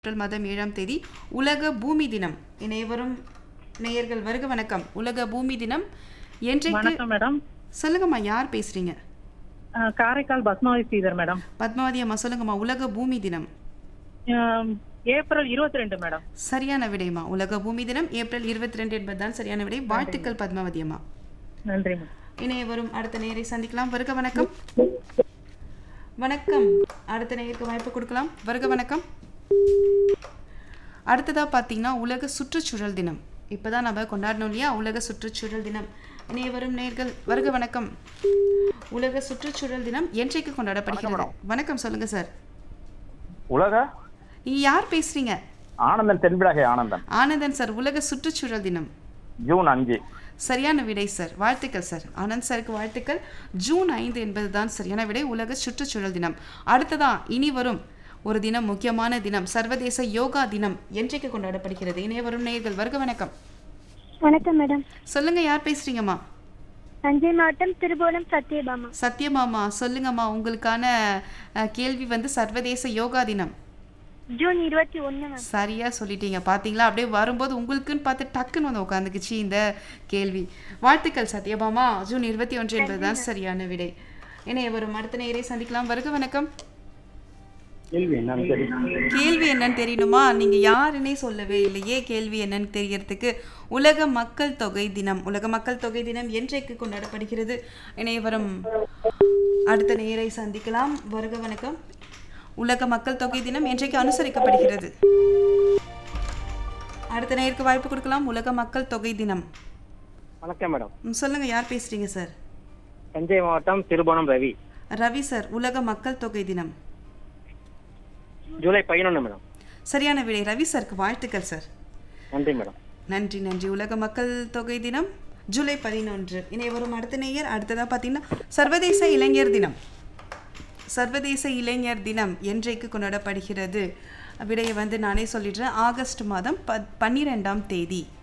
April மாதம் ஏழாம் தேதி உலக பூமி தினம் இணையவரும் நேயர்கள் வருக வணக்கம் உலக பூமி தினம் என்றைக்கு வணக்கம் மேடம் சொல்லுங்கம்மா யார் பேசுறீங்க அஹ் காரைக்கால் பத்மாவதி ஸ்ரீதர் மேடம் பத்மாவதி அம்மா சொல்லுங்கம்மா உலக பூமி தினம் அஹ் ஏப்ரல் இருபத்தி ரெண்டு மேடம் சரியான விடைமா உலக பூமி தினம் ஏப்ரல் இருபத்தி ரெண்டு என்பதுதான் சரியான விடை வாழ்த்துக்கள் பத்மாவதி அம்மா நன்றி மேடம் இணையவரும் அடுத்த நேயரை சந்திக்கலாம் வருக வணக்கம் வணக்கம் அடுத்த நேயருக்கு வாய்ப்பு கொடுக்கலாம் வருக வணக்கம் அடுத்ததா பார்த்தீங்கன்னா உலக சுற்றுச்சூழல் தினம் இப்பதான் நம்ம கொண்டாடணும் இல்லையா உலக சுற்றுச்சூழல் தினம் இணையவரும் நேர்கள் வருக வணக்கம் உலக சுற்றுச்சூழல் தினம் என்றைக்கு கொண்டாடப்படுகிறது வணக்கம் சொல்லுங்க சார் உலக நீங்க யார் பேசுறீங்க ஆனந்தன் தென்பிடகை ஆனந்தன் ஆனந்தன் சார் உலக சுற்றுச்சூழல் தினம் ஜூன் அஞ்சு சரியான விடை சார் வாழ்த்துக்கள் சார் ஆனந்த் சாருக்கு வாழ்த்துக்கள் ஜூன் ஐந்து என்பதுதான் சரியான விடை உலக சுற்றுச்சூழல் தினம் அடுத்ததா இனி வரும் ஒரு தினம் முக்கியமான தினம் சர்வதேச யோகா தினம் என்றைக்கு கொண்டாடப்படுகிறது இணைய வரும் நேயர்கள் வருக வணக்கம் வணக்கம் மேடம் சொல்லுங்க யார் பேசுறீங்கம்மா தஞ்சை மாவட்டம் திருபுவனம் சத்யபாமா சத்யமாமா சொல்லுங்கம்மா உங்களுக்கான அஹ், கேள்வி வந்து சர்வதேச யோகா தினம் ஜூன் இருபத்தி ஒன்று மேம் சரியா சொல்லிட்டீங்க பாத்தீங்களா அப்படியே வரும்போது உங்களுக்குன்னு பார்த்து டக்குன்னு வந்து உட்காந்துக்குச்சு இந்த கேள்வி வாழ்த்துக்கள் சத்யபாமா ஜூன் இருபத்தி ஒன்று என்பதுதான் சரியான விடை இணைய வரும் அடுத்த நேயரை சந்திக்கலாம் வருக வணக்கம் கேள்வி என்னன்னு தெரியும் கேள்வி என்னன்னு தெரியணுமா நீங்க யாருன்னே சொல்லவே இல்லையே கேள்வி என்னன்னு தெரியறதுக்கு உலக மக்கள் தொகை தினம் உலக மக்கள் தொகை தினம் என்றைக்கு கொண்டாடப்படுகிறது இணையவரும் அடுத்த நேயரை சந்திக்கலாம் வருக வணக்கம் உலக மக்கள் தொகை தினம் என்றைக்கு அனுசரிக்கப்படுகிறது அடுத்த நேயருக்கு வாய்ப்பு கொடுக்கலாம் உலக மக்கள் தொகை தினம் வணக்கம் மேடம் ம், சொல்லுங்க யார் பேசுறீங்க சார் தஞ்சை மாவட்டம் திருபுவனம் ரவி ரவி சார் உலக மக்கள் தொகை தினம் ஜூலை பதினொன்று மேடம் சரியான விடை ரவி சாருக்கு வாழ்த்துக்கள் சார் நன்றி மேடம் நன்றி நன்றி உலக மக்கள் தொகை தினம் ஜூலை பதினொன்று இணைய வரும் அடுத்த நேயர் அடுத்ததாக பார்த்தீங்கன்னா சர்வதேச இளைஞர் தினம் சர்வதேச இளைஞர் தினம் என்றைக்கு கொண்டாடப்படுகிறது விடையை வந்து நானே சொல்லிடுறேன் ஆகஸ்ட் மாதம் ப பன்னிரெண்டாம் தேதி